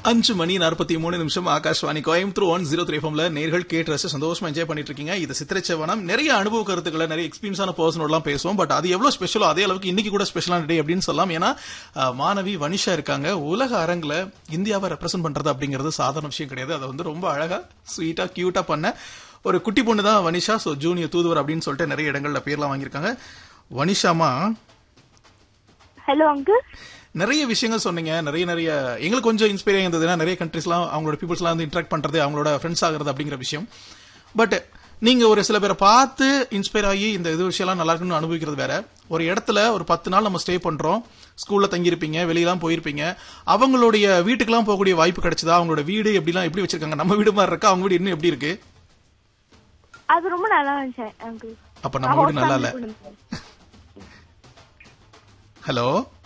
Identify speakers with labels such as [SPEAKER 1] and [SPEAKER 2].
[SPEAKER 1] அஞ்சு மணி நாற்பத்தி மூணு நிமிஷம் Akashvani Coimbatore one zero three ஃபோம்ல நேர்கள் கேட்டு ரசிச்சு சந்தோஷமா என்ஜாய் பண்ணிட்டு இருக்கீங்க இது சித்திரச்சவனம் நிறைய அனுபவ கருத்துக்களை நிறைய எக்ஸ்பீரியன்ஸான பர்சனோடலாம் பேசுவோம் பட் அது எவ்வளவு ஸ்பெஷலோ அதே அளவுக்கு இன்னைக்கு கூட ஸ்பெஷலான டே அப்படின்னு சொல்லலாம் ஏன்னா அஹ், மாணவி வனிஷா இருக்காங்க உலக அரங்குல இந்தியாவை ரெப்ரசென்ட் பண்றது அப்படிங்கிறது சாதாரண விஷயம் கிடையாது அதை வந்து ரொம்ப அழகா ஸ்வீட்டா கியூட்டா பண்ண ஒரு குட்டி பொண்ணு தான் வனிஷா ஸோ ஜூனியர் தூதுவர் அப்படின்னு சொல்லிட்டு நிறைய இடங்கள்ல பேர்லாம் வாங்கியிருக்காங்க வனிஷாமா
[SPEAKER 2] ஹலோ அங்கிள்
[SPEAKER 1] நிறைய விஷயங்கள் சொன்னீங்க நிறைய நிறைய எங்களுக்கு கொஞ்சம் இன்ஸ்பைரிங் இருந்ததுன்னா நிறைய கண்ட்ரிஸ்லாம் அவங்களோட பீப்புள்ஸ்லாம் வந்து இன்ட்ராக்ட் பண்றது அவங்களோட ஃப்ரெண்ட்ஸ் ஆகிறது அப்படிங்கிற விஷயம் பட் நீங்க ஒரு சில பேரை பார்த்து இன்ஸ்பயர் ஆகி இந்த இது விஷயம்லாம் நல்லா இருக்குன்னு அனுபவிக்கிறது வேற ஒரு இடத்துல ஒரு பத்து நாள் நம்ம ஸ்டே பண்றோம் ஸ்கூல்ல தங்கியிருப்பீங்க வெளியெல்லாம் போயிருப்பீங்க அவங்களுடைய வீட்டுக்கெல்லாம் போகக்கூடிய வாய்ப்பு கிடைச்சதா அவங்களோட வீடு எப்படிலாம் எப்படி வச்சிருக்காங்க நம்ம வீடு மாதிரி இருக்கா அவங்க வீடு இன்னும் எப்படி இருக்கு
[SPEAKER 2] அது ரொம்ப நல்லா இருந்துச்சு அங்கிள்
[SPEAKER 1] அப்ப நம்ம வீடு நல்லா இல்ல ஹலோ